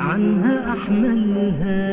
عنها أحملها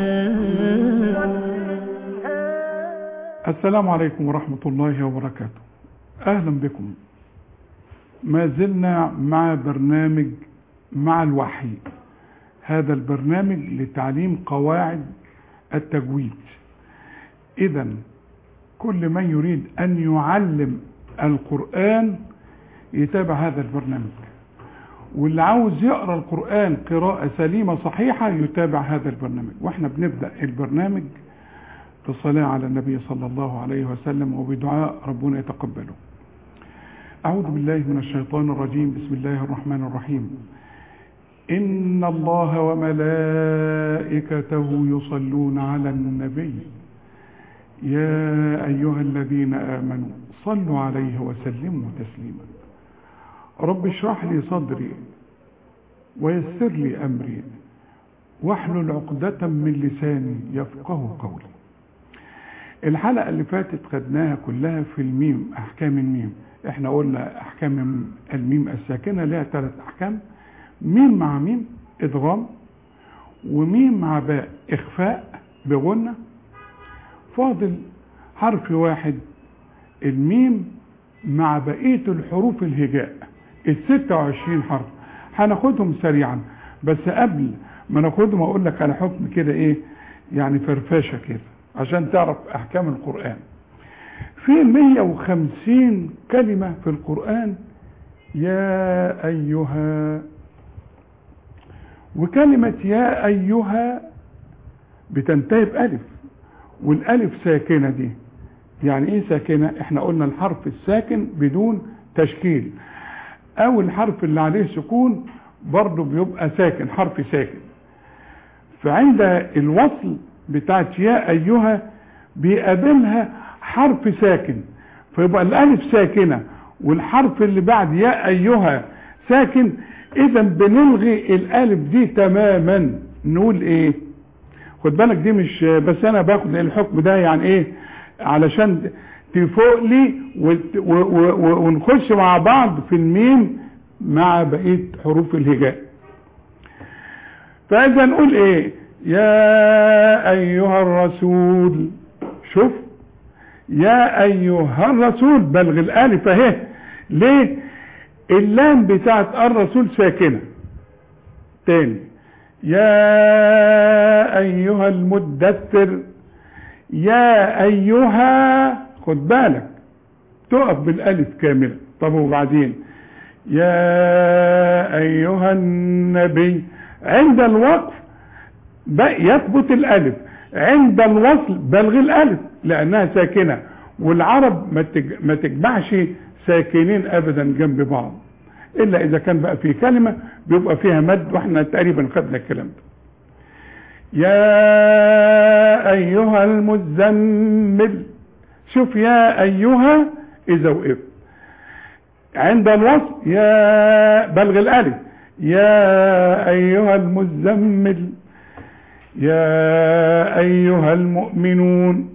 السلام عليكم ورحمة الله وبركاته أهلا بكم ما زلنا مع برنامج مع الوحي هذا البرنامج لتعليم قواعد التجويد إذا كل من يريد أن يعلم القرآن يتابع هذا البرنامج واللي عاوز يقرأ القرآن قراءة سليمة صحيحة يتابع هذا البرنامج واحنا بنبدأ البرنامج بالصلاة على النبي صلى الله عليه وسلم وبدعاء ربنا يتقبله أعوذ بالله من الشيطان الرجيم بسم الله الرحمن الرحيم إن الله وملائكته يصلون على النبي يا أيها الذين آمنوا صلوا عليه وسلموا تسليما رب اشرح لي صدري ويسر لي أمري واحلل عقدة من لساني يفقه قولي الحلقة اللي فاتت خدناها كلها في الميم أحكام الميم احنا قلنا أحكام الميم الساكنة لها ثلاث أحكام ميم مع ميم إدغام وميم مع باء إخفاء بغنة فاضل حرف واحد الميم مع بقية الحروف الهجاء الستة وعشرين حرف هناخدهم سريعا بس قبل ما ناخدهم اقول لك على حكم كده ايه يعني فرفاشة كده عشان تعرف احكام القرآن في 150 كلمة في القرآن يا ايها وكلمة يا ايها بتنتهي بألف والالف ساكنة دي يعني ايه ساكنة احنا قلنا الحرف الساكن بدون تشكيل او الحرف اللي عليه سكون برضه بيبقى ساكن حرف ساكن فعند الوصل بتاعت يا ايها بيقابلها حرف ساكن فيبقى الالف ساكنة والحرف اللي بعد يا ايها ساكن اذا بنلغي الالف دي تماما نقول ايه خد بالك دي مش بس انا باخد الحكم ده يعني ايه علشان تفوق لي ونخش مع بعض في الميم مع بقية حروف الهجاء فإذا نقول ايه يا أيها الرسول شوف يا أيها الرسول بلغ الألف اهي ليه اللام بتاعت الرسول ساكنة تاني يا أيها المدثر يا أيها خد بالك تقف بالالف كاملة طب وبعدين يا ايها النبي عند الوقف يثبت الالف عند الوصل بلغ الالف لانها ساكنة والعرب ما تجمعش ساكنين ابدا جنب بعض الا اذا كان بقى في كلمة بيبقى فيها مد واحنا تقريبا خدنا الكلام ده يا ايها المزمل شوف يا ايها اذا وقف عند الوصل يا بلغ الالف يا ايها المزمل يا ايها المؤمنون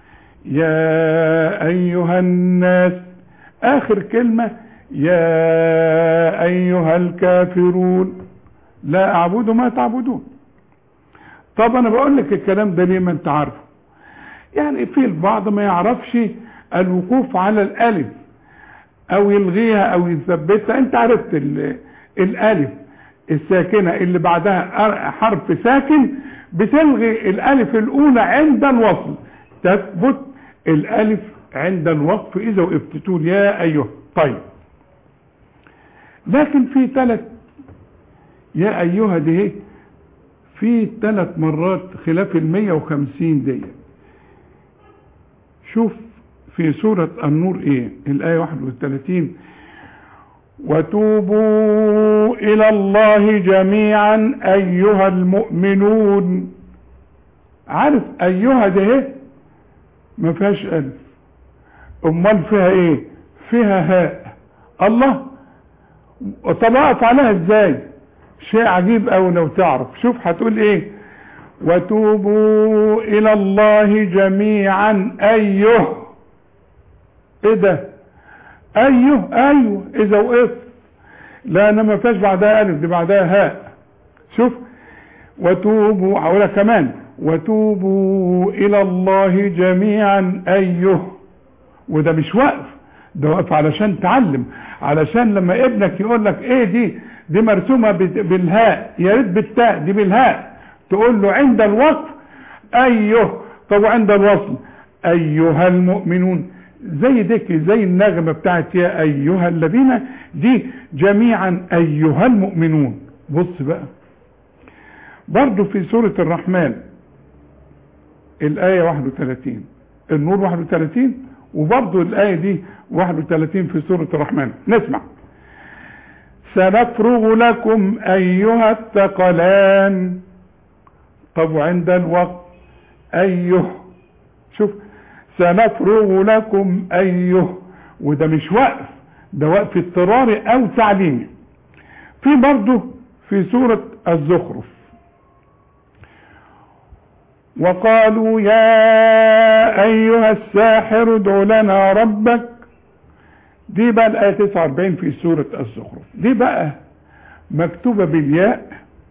يا ايها الناس اخر كلمة يا ايها الكافرون لا اعبد ما تعبدون طب انا بقول لك الكلام ده ليه ما انت عارفه يعني في البعض ما يعرفش الوقوف على الالف او يلغيها او يثبتها انت عرفت الالف الساكنة اللي بعدها حرف ساكن بتلغي الالف الاولى عند الوصل تثبت الالف عند الوقف اذا وقفت تقول يا ايها طيب لكن في ثلاث يا ايها دي في ثلاث مرات خلاف المية وخمسين دي شوف في سورة النور ايه الآية 31 وتوبوا إلى الله جميعا أيها المؤمنون عارف أيها ده ايه ما فيهاش ألف أمال فيها ايه فيها هاء الله طب اقف عليها ازاي شيء عجيب أوي لو تعرف شوف هتقول ايه وتوبوا الى الله جميعا ايوه ايه ده ايوه ايوه اذا وقفت لا انا ما فيهاش بعدها الف دي بعدها هاء شوف وتوبوا هقولها كمان وتوبوا الى الله جميعا ايه وده مش وقف ده وقف علشان تعلم علشان لما ابنك يقول لك ايه دي دي مرسومه بت- بالهاء يا ريت بالتاء دي بالهاء تقول له عند الوقف ايه طب وعند الوصل ايها المؤمنون زي ديك زي النغمه بتاعت يا ايها الذين دي جميعا ايها المؤمنون بص بقى برضو في سوره الرحمن الايه 31 النور 31 وبرضو الايه دي 31 في سوره الرحمن نسمع سنفرغ لكم ايها الثقلان طب وعند الوقت ايه شوف سنفرغ لكم ايه وده مش وقف ده وقف اضطراري او تعليمي في برضه في سورة الزخرف وقالوا يا ايها الساحر ادع لنا ربك دي بقى الايه 49 في سورة الزخرف دي بقى مكتوبة بالياء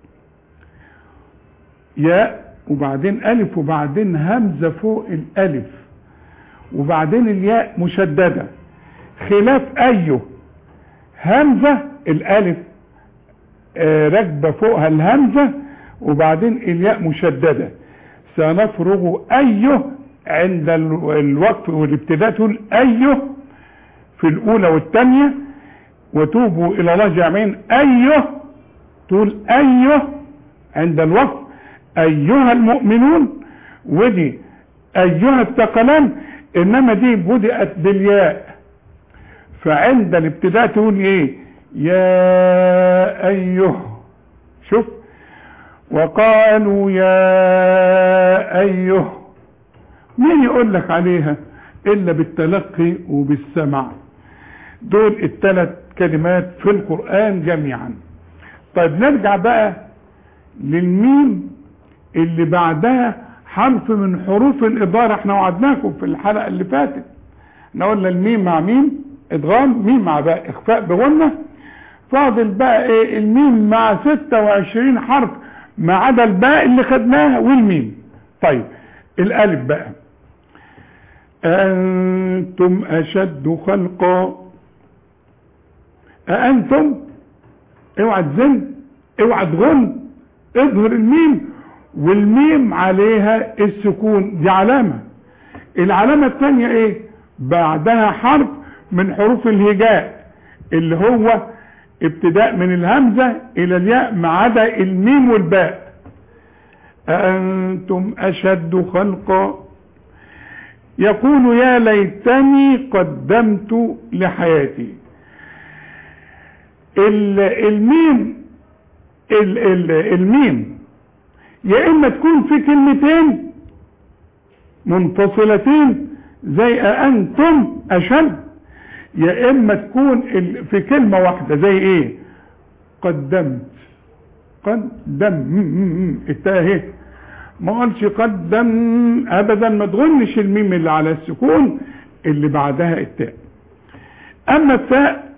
ياء وبعدين الف وبعدين همزة فوق الالف وبعدين الياء مشددة خلاف ايه همزة الالف آه، راكبة فوقها الهمزة وبعدين الياء مشددة سنفرغ ايه عند ال- الوقف والابتداء تقول ايه في الاولى والثانية وتوبوا الى الله جميعا ايه تقول ايه عند الوقف ايها المؤمنون ودي ايها الثقلان انما دي بدأت بالياء فعند الابتداء تقول ايه يا ايها شوف وقالوا يا ايها مين يقول لك عليها الا بالتلقي وبالسمع دول الثلاث كلمات في القرآن جميعا طيب نرجع بقى للميم اللي بعدها حرف من حروف الإضارة احنا وعدناكم في الحلقة اللي فاتت احنا قلنا الميم مع ميم ادغام ميم مع بقى اخفاء بغنة فاضل بقى ايه الميم مع 26 حرف ما عدا الباء اللي خدناها والميم طيب الالف بقى أنتم أشد خلقا أأنتم اوعى تزن اوعى تغن اظهر الميم والميم عليها السكون دي علامة العلامة الثانية ايه بعدها حرف من حروف الهجاء اللي هو ابتداء من الهمزة الى الياء ما عدا الميم والباء أأنتم أشد خلقا يقول يا ليتني قدمت لحياتي ال- الميم ال- ال- الميم يا اما تكون في كلمتين منفصلتين زي أأنتم أشد يا اما تكون ال- في كلمة واحدة زي ايه قدمت قدم م- م- م. التاء اهي ما قالش قدم ابدا ما تغنش الميم اللي على السكون اللي بعدها التاء اما التاء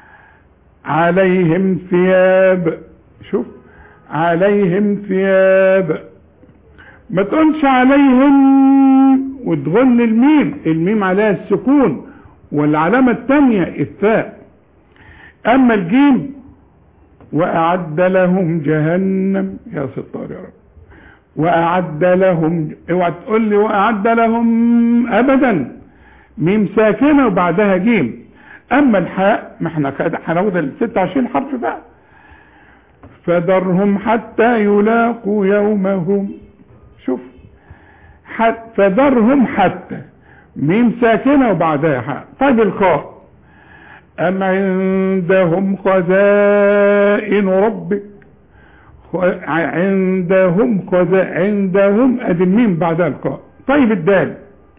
عليهم ثياب شوف عليهم ثياب ما تقولش عليهم وتغن الميم الميم عليها السكون والعلامة الثانية الثاء اما الجيم واعد لهم جهنم يا ستار يا رب واعد لهم اوعى تقول لي واعد لهم ابدا ميم ساكنه وبعدها جيم اما الحاء ما احنا كده هناخد ال 26 حرف بقى فذرهم حتى يلاقوا يومهم شوف حت فذرهم حتى ميم ساكنه وبعدها حاء طيب الخاء أم عندهم خزائن ربك خ- عندهم خزائن عندهم ادي الميم بعدها القاء طيب الدال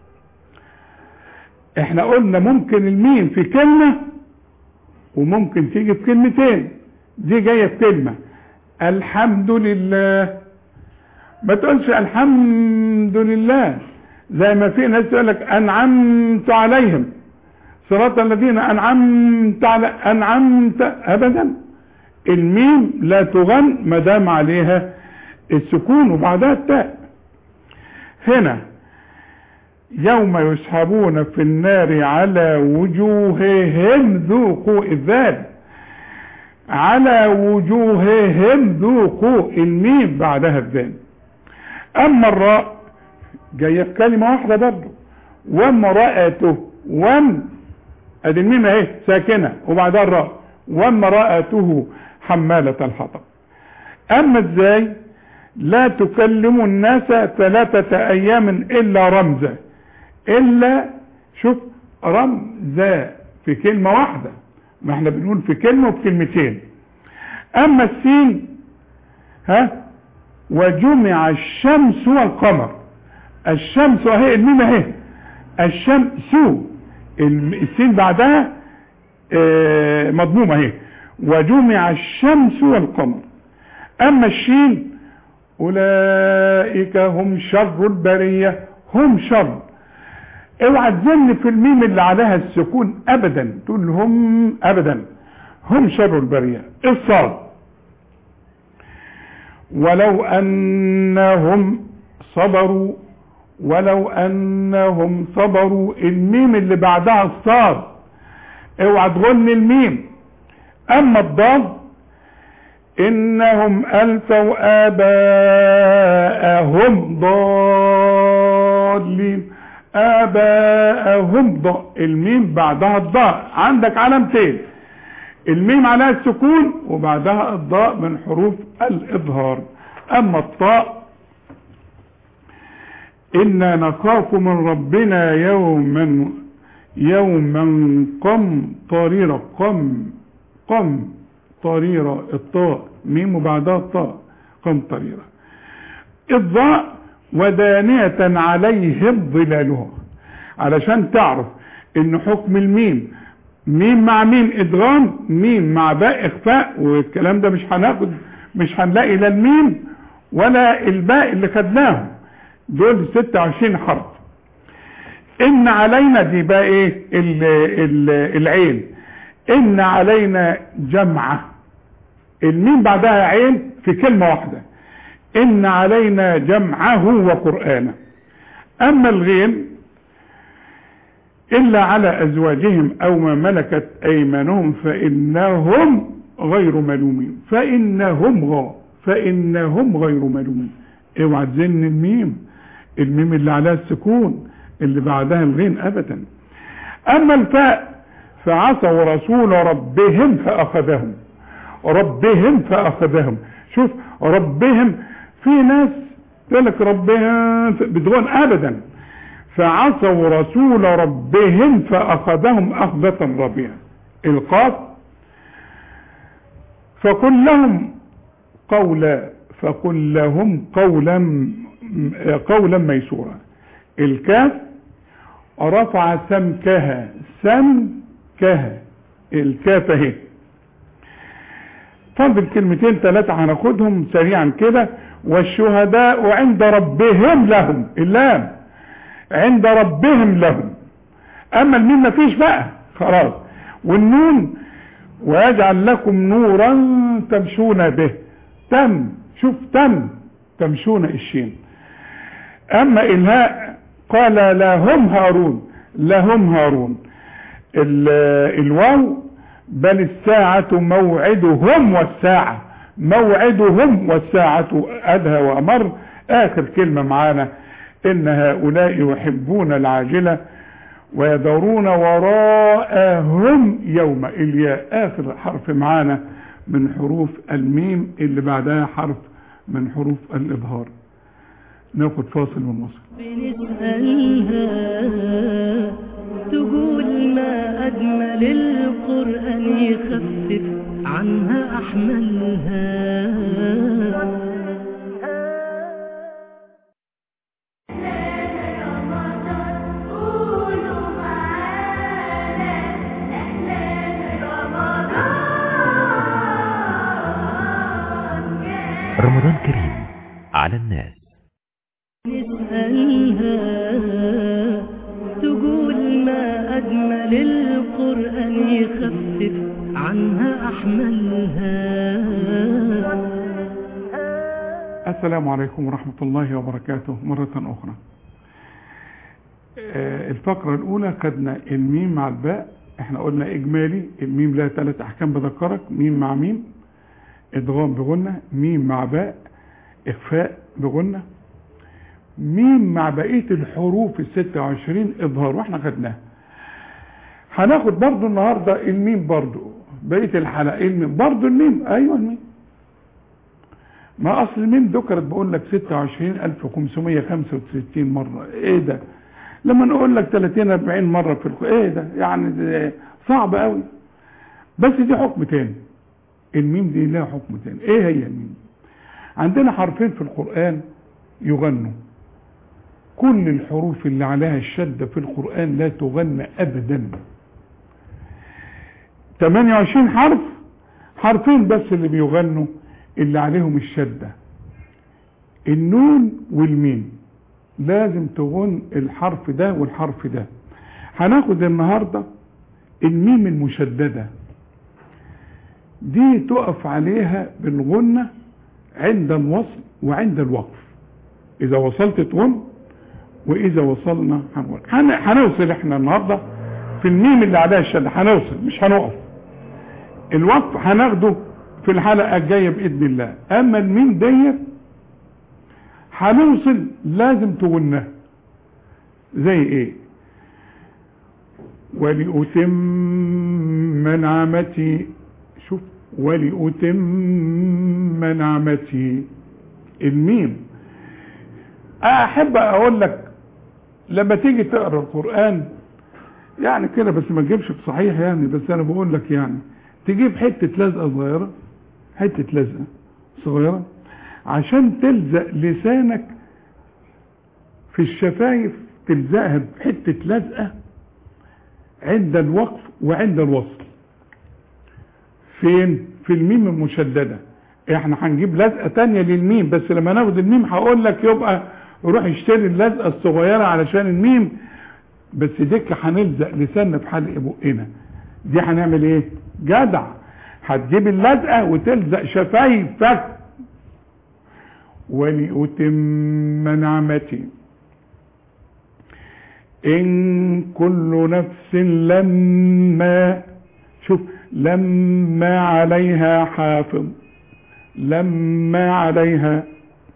احنا قلنا ممكن الميم في كلمة وممكن تيجي في كلمتين دي جاية في كلمة الحمد لله ما تقولش الحمد لله زي ما في ناس يقول لك انعمت عليهم صراط الذين انعمت على انعمت ابدا الميم لا تغن ما دام عليها السكون وبعدها التاء هنا يوم يسحبون في النار على وجوههم ذوقوا الذال على وجوههم ذوقوا الميم بعدها الذال اما الراء جايه في كلمه واحده برضه وامرأته وام ادي الميم اهي ساكنه وبعدها الراء وامرأته حمالة الحطب اما ازاي لا تكلم الناس ثلاثة ايام الا رمزا الا شوف رمزا في كلمة واحدة ما احنا بنقول في كلمة وفي كلمتين اما السين ها وجمع الشمس والقمر الشمس اهي الميم اهي الشمس السين بعدها اه مضمومة اهي وجمع الشمس والقمر اما الشين اولئك هم شر البرية هم شر اوعى تزن في الميم اللي عليها السكون ابدا تقول هم ابدا هم شر البرية الصاد ولو انهم صبروا ولو انهم صبروا الميم اللي بعدها الصاد اوعى تغني الميم اما الضاد انهم الفوا اباءهم ضالين اباءهم ض الميم بعدها الضاء عندك علامتين الميم عليها السكون وبعدها الضاء من حروف الاظهار اما الطاء انا نخاف من ربنا يوما يوما قم طريرة قم قم طريرة الطاء ميم وبعدها الطاء قم طريرة الضاء ودانية عليهم ظلالها علشان تعرف ان حكم الميم ميم مع ميم ادغام ميم مع باء اخفاء والكلام ده مش هناخد مش هنلاقي لا الميم ولا الباء اللي خدناهم دول 26 حرف ان علينا دي بقى ايه ال ال العين ان علينا جمعة الميم بعدها عين في كلمة واحدة ان علينا جمعه وقرآنه اما الغين الا على ازواجهم او ما ملكت ايمانهم فانهم غير ملومين فانهم غا فانهم غير ملومين اوعى تزن الميم الميم اللي عليها السكون اللي بعدها الغين ابدا اما الفاء فعصوا رسول ربهم فاخذهم ربهم فاخذهم شوف ربهم في ناس تقول لك ربهم بدون ابدا فعصوا رسول ربهم فاخذهم اخذة رابية القاف فقل لهم قولا فقل لهم قولا قولا ميسورا الكاف رفع سمكها سمكها الكاف اهي فاضل كلمتين ثلاثة هناخدهم سريعا كده والشهداء عند ربهم لهم اللام عند ربهم لهم اما الميم مفيش بقى خلاص والنون ويجعل لكم نورا تمشون به تم شوف تم تمشون الشين اما الهاء قال لهم هارون لهم هارون الواو بل الساعة موعدهم والساعة موعدهم والساعة أدهى وأمر آخر كلمة معانا إن هؤلاء يحبون العاجلة ويذرون وراءهم يوم الياء آخر حرف معانا من حروف الميم اللي بعدها حرف من حروف الإظهار ناخد فاصل ونوصل بنسألها تقول ما أجمل القرآن يخفف عنها أحملها رمضان كريم على الناس نسألها تقول ما أجمل القرآن يخفف عنها أحملها السلام عليكم ورحمة الله وبركاته مرة أخرى آه، الفقرة الأولى خدنا الميم مع الباء احنا قلنا إجمالي الميم لها ثلاث أحكام بذكرك ميم مع ميم إدغام بغنة ميم مع باء إخفاء بغنة ميم مع بقية الحروف الستة وعشرين إظهار واحنا خدناها هناخد برضو النهاردة الميم برضو بقية الحلقة الميم برضو الميم أيوة الميم ما اصل الميم ذكرت بقول لك 26565 مره ايه ده لما نقول لك 30 40 مره في الق... ايه ده يعني ده صعب قوي بس دي حكم تاني الميم دي لها حكم تاني ايه هي الميم عندنا حرفين في القران يغنوا كل الحروف اللي عليها الشده في القران لا تغنى ابدا 28 حرف حرفين بس اللي بيغنوا اللي عليهم الشدة النون والميم لازم تغن الحرف ده والحرف ده هناخد النهاردة الميم المشددة دي تقف عليها بالغنة عند الوصل وعند الوقف اذا وصلت تغن واذا وصلنا هنغن هن- هنوصل احنا النهاردة في الميم اللي عليها الشدة هنوصل مش هنقف الوقف هناخده في الحلقة الجاية بإذن الله أما الميم ديت هنوصل لازم تغنها زي إيه ولأتم نعمتي شوف ولأتم نعمتي الميم أحب أقول لك لما تيجي تقرأ القرآن يعني كده بس ما تجيبش بصحيح يعني بس أنا بقول لك يعني تجيب حتة لزقة صغيرة حتة لزقة صغيرة عشان تلزق لسانك في الشفايف تلزقها بحتة لزقة عند الوقف وعند الوصل فين في الميم المشددة احنا هنجيب لزقة تانية للميم بس لما ناخد الميم هقول لك يبقى روح اشتري اللزقة الصغيرة علشان الميم بس ديك هنلزق لساننا في حلق بقنا دي هنعمل ايه جدع هتجيب اللزقة وتلزق شفايفك ولأتم نعمتي إن كل نفس لما شوف لما عليها حافظ لما عليها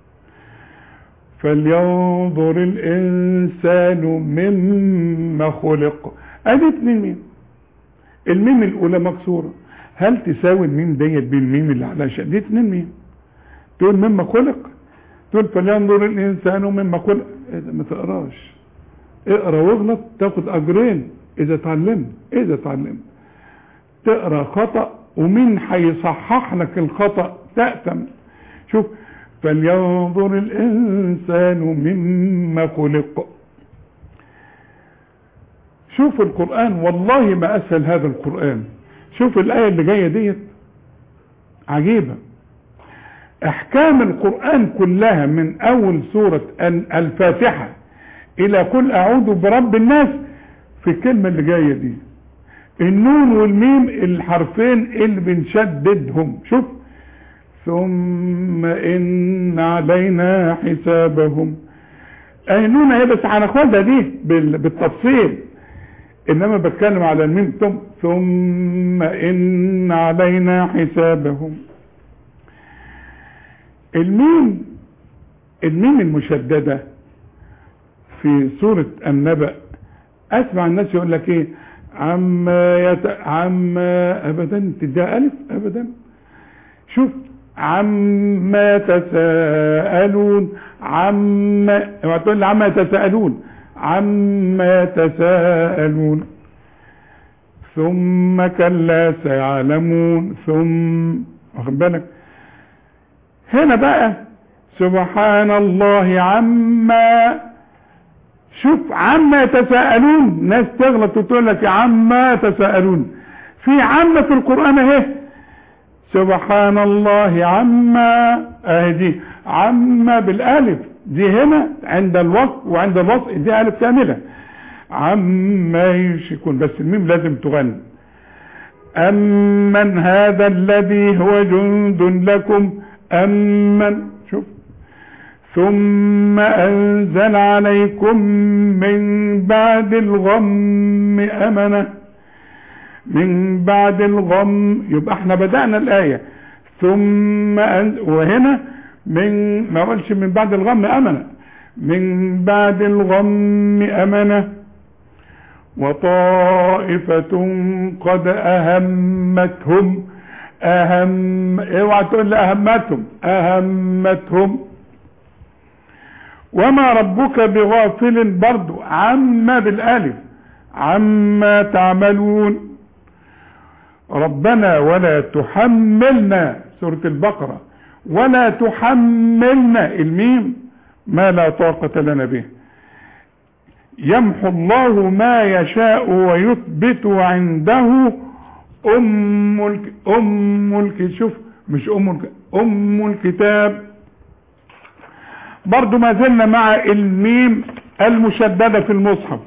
فلينظر الإنسان مما خلق أدي اتنين ميم الميم الأولى مكسورة هل تساوي الميم ديت بالميم اللي على شد دي اتنين ميم تقول مما خلق تقول فلينظر الإنسان مما خلق إيه ده ما تقراش اقرا واغلط تاخد أجرين إذا اتعلمت إذا اتعلمت تقرا خطأ ومين هيصحح لك الخطأ تأتم شوف فلينظر الإنسان مما خلق شوف القرآن والله ما أسهل هذا القرآن شوف الآية اللي جاية ديت عجيبة أحكام القرآن كلها من أول سورة الفاتحة إلى قل أعوذ برب الناس في الكلمة اللي جاية دي النون والميم الحرفين اللي بنشددهم شوف ثم إن علينا حسابهم أي نون هي بس هناخدها دي بالتفصيل إنما بتكلم على الميم ثم ثم إن علينا حسابهم الميم الميم المشددة في سورة النبأ أسمع الناس يقول لك إيه عما يت... عما أبدا تديها ألف أبدا شوف عما تساءلون عما اوعى تقول لي عما يتساءلون عما يتساءلون ثم كلا سيعلمون ثم واخد بالك هنا بقى سبحان الله عما شوف عما يتساءلون ناس تغلط وتقول لك عما يتساءلون في عما في القرآن اهي سبحان الله عما اهي دي عما بالالف دي هنا عند الوصف وعند الوصف دي الف كامله عما يشركون بس الميم لازم تغني امن هذا الذي هو جند لكم امن شوف ثم أنزل عليكم من بعد الغم أمنة من بعد الغم يبقى احنا بدأنا الآية ثم أنزل وهنا من ما قالش من بعد الغم أمنة من بعد الغم أمنة وطائفة قد أهمتهم أهم اوعى تقول لي أهمتهم أهمتهم وما ربك بغافل برضو عما بالالف عما تعملون ربنا ولا تحملنا سورة البقرة ولا تحملنا الميم ما لا طاقة لنا به يمحو الله ما يشاء ويثبت عنده أم الك... أم الك... شوف مش أم الك... أم الكتاب برضو ما زلنا مع الميم المشددة في المصحف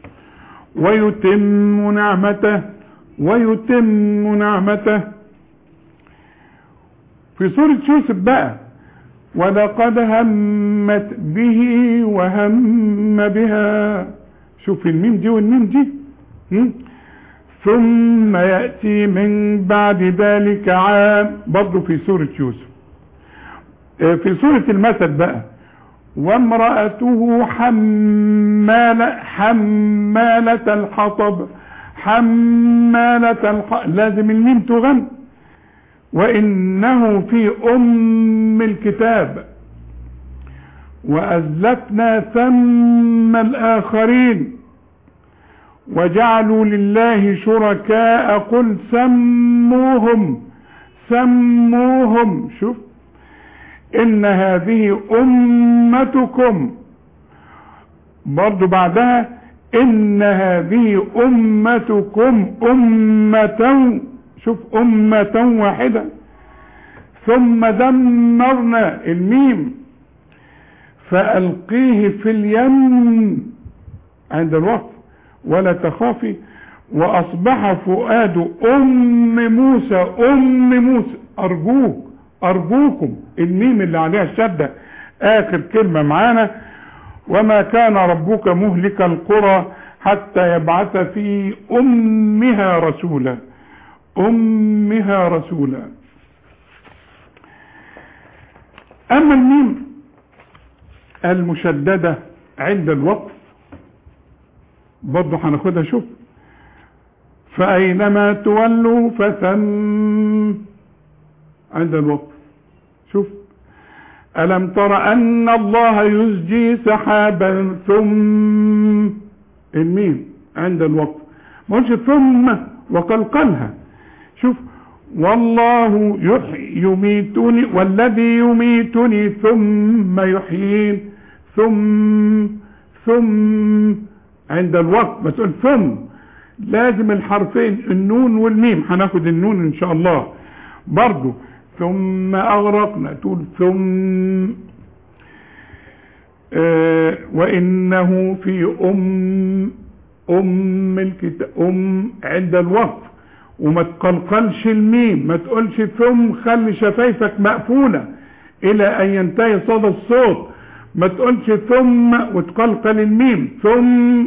ويتم نعمته ويتم نعمته في سورة يوسف بقى ولقد همت به وهم بها شوف الميم دي والميم دي م? ثم يأتي من بعد ذلك عام برضو في سورة يوسف في سورة المثل بقى وامرأته حمالة حمالة الحطب حمالة الحطب لازم الميم تغن وإنه في أم الكتاب وأزلفنا ثم الآخرين وجعلوا لله شركاء قل سموهم سموهم شوف إن هذه أمتكم برضو بعدها إن هذه أمتكم أمة شوف أمة واحدة ثم دمرنا الميم فألقيه في اليم عند الوقت ولا تخافي وأصبح فؤاد أم موسى أم موسى أرجوك أرجوكم الميم اللي عليها الشدة آخر كلمة معانا وما كان ربك مهلك القرى حتى يبعث في أمها رسولا أمها رسولا أما الميم المشددة عند الوقف برضه هناخدها شوف فأينما تولوا فثم عند الوقف شوف ألم تر أن الله يزجي سحابا ثم الميم عند الوقف مش ثم وقلقلها شوف والله يحيي يميتني والذي يميتني ثم يحيين ثم ثم عند الوقت ما تقول ثم لازم الحرفين النون والميم هناخد النون ان شاء الله برضو ثم اغرقنا تقول ثم آه وانه في ام ام الكتاب ام عند الوقف وما تقلقلش الميم ما تقولش ثم خلي شفايفك مقفولة الى ان ينتهي صدى الصوت ما تقولش ثم وتقلقل الميم ثم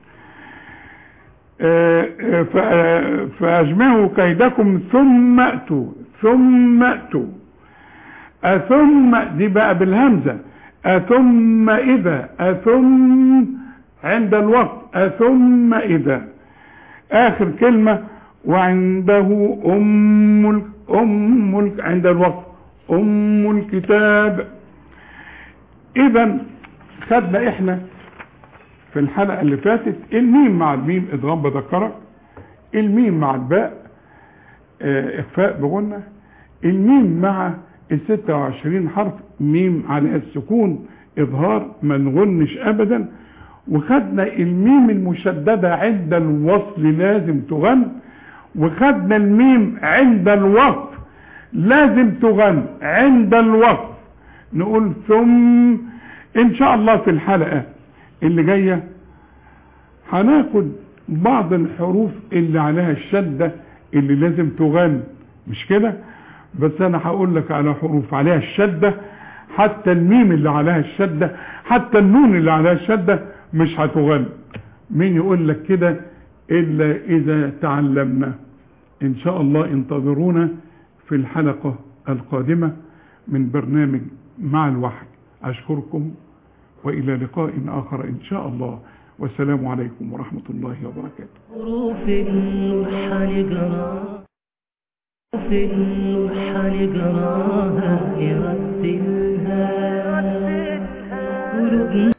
فاجمعوا كيدكم ثم اتوا ثم اتوا اثم دي بقى بالهمزة اثم اذا اثم عند الوقت اثم اذا اخر كلمة وعنده ام ام عند الوقت ام الكتاب اذا خدنا احنا في الحلقة اللي فاتت الميم مع الميم ادغام بذكرك الميم مع الباء اه اخفاء بغنة الميم مع ال 26 حرف ميم على السكون اظهار ما نغنش ابدا وخدنا الميم المشددة عند الوصل لازم تغن وخدنا الميم عند الوقف لازم تغن عند الوقف نقول ثم ان شاء الله في الحلقة اللي جاية هناخد بعض الحروف اللي عليها الشدة اللي لازم تغن مش كده بس انا هقول لك على حروف عليها الشدة حتى الميم اللي عليها الشدة حتى النون اللي عليها الشدة مش هتغن مين يقول لك كده إلا إذا تعلمنا إن شاء الله انتظرونا في الحلقة القادمة من برنامج مع الوحي أشكركم وإلى لقاء آخر إن شاء الله والسلام عليكم ورحمة الله وبركاته حروف النور حنقراها حروف النور حنقراها يرتلها قلوبنا